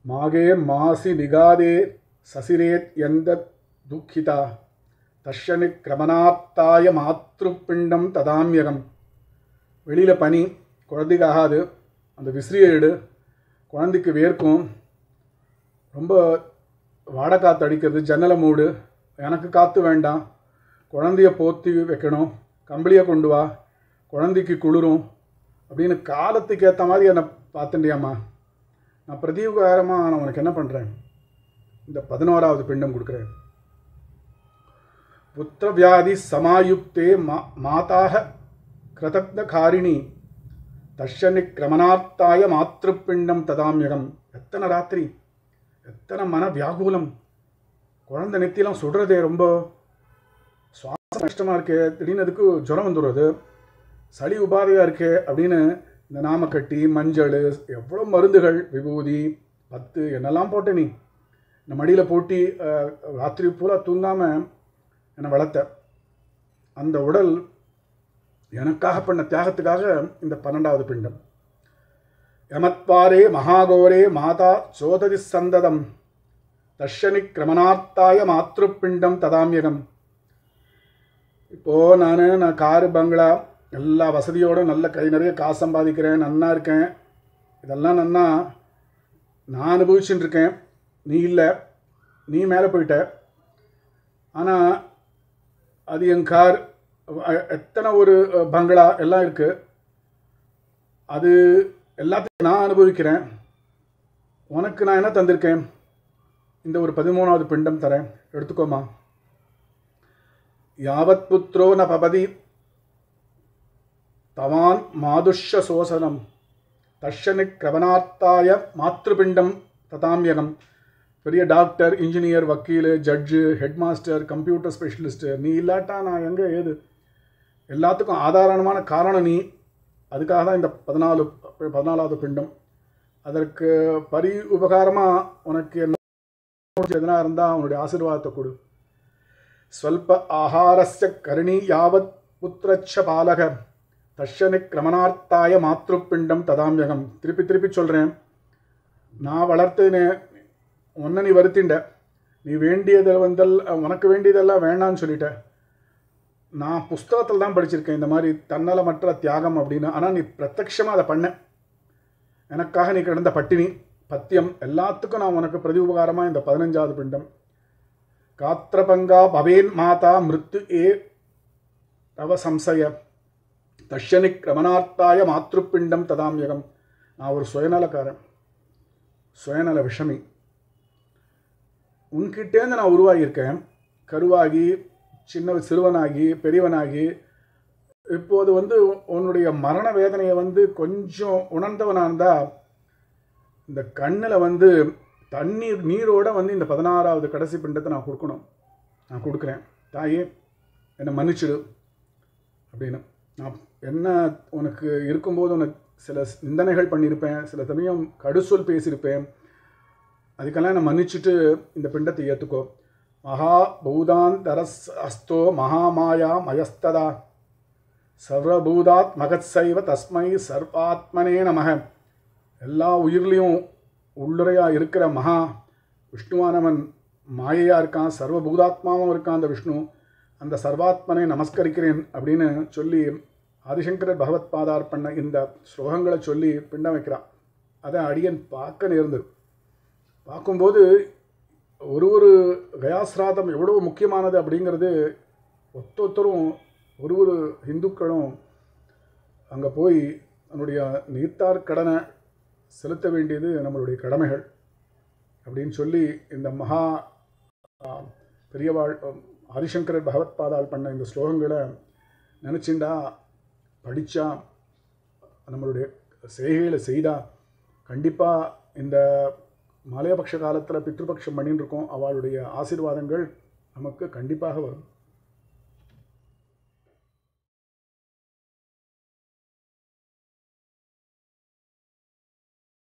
மாகே மாசி நிகாதே சசிரேத் எந்த துக்கிதா தர்ஷனி கிரமணாத்தாய மாத்ருப்பிண்டம் ததாமியகம் வெளியில் பனி குழந்தைக்கு ஆகாது அந்த விசிறியை எடு குழந்தைக்கு வேர்க்கும் ரொம்ப வாடை காற்று அடிக்கிறது ஜன்னலை மூடு எனக்கு காற்று வேண்டாம் குழந்தைய போத்தி வைக்கணும் கம்பளியை கொண்டு வா குழந்தைக்கு குளிரும் அப்படின்னு காலத்துக்கு ஏற்ற மாதிரி என்னை பார்த்துட்டியாம்மா நான் பிரதீபகாரமாக நான் உனக்கு என்ன பண்ணுறேன் இந்த பதினோராவது பிண்டம் கொடுக்குறேன் புத்திரவியாதி சமாயுக்தே மா மாதாக கிருதக்னகாரிணி தர்ஷனி கிரமணார்த்தாய மாத்திருப்பிண்டம் ததாமியகம் எத்தனை ராத்திரி எத்தனை மன வியாகுலம் குழந்தை நெத்திலாம் சுடுறதே ரொம்ப சுவாசம் கஷ்டமாக இருக்கே திடீர்னு அதுக்கு ஜுரம் வந்துடுறது சளி உபாதையாக இருக்கே அப்படின்னு இந்த நாமக்கட்டி மஞ்சள் எவ்வளோ மருந்துகள் விபூதி பத்து என்னெல்லாம் போட்ட நீ இந்த மடியில் போட்டி அஹ், ராத்திரி பூரா தூங்காமல் என்னை வளர்த்த அந்த உடல் எனக்காக பண்ண தியாகத்துக்காக இந்த பன்னெண்டாவது பிண்டம் யமத்வாரே மகாகோரே மாதா சோததி சந்ததம் தர்ஷனி கிரமணார்த்தாய மாத்ருப்பிண்டம் ததாமியகம் இப்போது நான் நான் காரு பங்களா எல்லா வசதியோடு நல்ல கை நிறைய காசு சம்பாதிக்கிறேன் நன்னா இருக்கேன் இதெல்லாம் நன்னா நான் அனுபவிச்சுட்டு இருக்கேன் நீ இல்லை நீ மேலே போயிட்ட ஆனால் அது என் கார் அ- எத்தனை ஒரு அ, பங்களா எல்லாம் இருக்குது அது எல்லாத்தையும் நான் அனுபவிக்கிறேன் உனக்கு நான் என்ன தந்திருக்கேன் இந்த ஒரு பதிமூணாவது பிண்டம் தரேன் எடுத்துக்கோமா யாவத் புத்ரோ ந பபதி தவான் மாதுஷ்ய சோசனம் தர்ஷனி கிரவணார்த்தாய மாத்ருபிண்டம் ததாமியகம் பெரிய டாக்டர் இன்ஜினியர் வக்கீல் judge head master computer specialist நீ இல்லாட்டா நான் எங்கே ஏது எல்லாத்துக்கும் ஆதாரமான காரணம் நீ அதுக்காக தான் இந்த பதினாலு பதினாலாவது பிண்டம் அதற்கு பரி உபகாரமாக உனக்கு என்ன எதனா இருந்தால் அவனுடைய ஆசீர்வாதத்தை கொடு ஸ்வல்ப ஆகாரஸ்ய கருணி யாவத் புத்திரச்ச பாலக தர்ஷனி கிரமணார்த்தாய மாத்ருப்பிண்டம் ததாமியகம் திருப்பி திருப்பி சொல்கிறேன் நான் வளர்த்துனே உன்னை நீ வருத்திண்ட நீ வேண்டியது வந்தல் உனக்கு வேண்டியதெல்லாம் வேண்டாம்னு சொல்லிட்ட நான் புஸ்தகத்தில் தான் படிச்சிருக்கேன் இந்த மாதிரி தன்னலமற்ற தியாகம் அப்படின்னு ஆனால் நீ பிரத்யக்ஷமாக அதை பண்ண எனக்காக நீ கிடந்த பட்டினி பத்தியம் எல்லாத்துக்கும் நான் உனக்கு பிரதி உபகாரமாக இந்த பதினஞ்சாவது பிண்டம் காத்திரபங்கா பவேன் மாதா மிருத்து ஏ தவ சம்சய தர்ஷனி கிரமணார்த்தாய மாத்ருப்பிண்டம் ததாமியகம் நான் ஒரு சுயநலக்காரன் சுயநல விஷமி உன்கிட்டேருந்து நான் உருவாகியிருக்கேன் கருவாகி சின்ன சிறுவனாகி பெரியவனாகி இப்போது வந்து உன்னுடைய மரண வேதனையை வந்து கொஞ்சம் உணர்ந்தவனாக இருந்தால் இந்த கண்ணில் வந்து தண்ணீர் நீரோட வந்து இந்த பதினாறாவது கடைசி பிண்டத்தை நான் கொடுக்கணும் நான் கொடுக்குறேன் தாயே என்னை மன்னிச்சிடு அப்படின்னு நான் என்ன உனக்கு இருக்கும்போது உனக்கு சில நிந்தனைகள் பண்ணியிருப்பேன் சில சமயம் கடுசொல் பேசியிருப்பேன் அதுக்கெல்லாம் நான் மன்னிச்சுட்டு இந்த பிண்டத்தை ஏற்றுக்கோ மகா பூதாந்தரஸ் அஸ்தோ மகாமாயா மயஸ்ததா சர்வபூதாத் மகத்சைவ தஸ்மை சர்வாத்மனே நமக எல்லா உயிர்லேயும் உள்ளுரையாக இருக்கிற மகா விஷ்ணுவானவன் மாயையாக இருக்கான் சர்வபூதாத்மாவும் இருக்கான் அந்த விஷ்ணு அந்த சர்வாத்மனை நமஸ்கரிக்கிறேன் அப்படின்னு சொல்லி ஆதிசங்கரர் பகவத் பாதார் பண்ண இந்த ஸ்லோகங்களை சொல்லி பிண்டம் வைக்கிறான் அதை அடியன் பார்க்க நேர்ந்தது பார்க்கும்போது ஒரு ஒரு கயாசிராதம் எவ்வளோ முக்கியமானது அப்படிங்கிறது ஒத்தொத்தரும் ஒரு ஒரு இந்துக்களும் அங்கே போய் நம்முடைய நீர்த்தார் கடனை செலுத்த வேண்டியது நம்மளுடைய கடமைகள் அப்படின்னு சொல்லி இந்த மகா ஆ, பெரியவாள் ஆம், ஆதிசங்கரர் பகவத் பாதால் பண்ண இந்த ஸ்லோகங்களை நினச்சிண்டா படித்தா நம்மளுடைய செய்கைகளை செய்தா கண்டிப்பாக இந்த மலையபக்ஷ காலத்தில் பித்ருபக்ஷம் பண்ணின்னு இருக்கோம் அவளுடைய ஆசீர்வாதங்கள் நமக்கு கண்டிப்பாக வரும்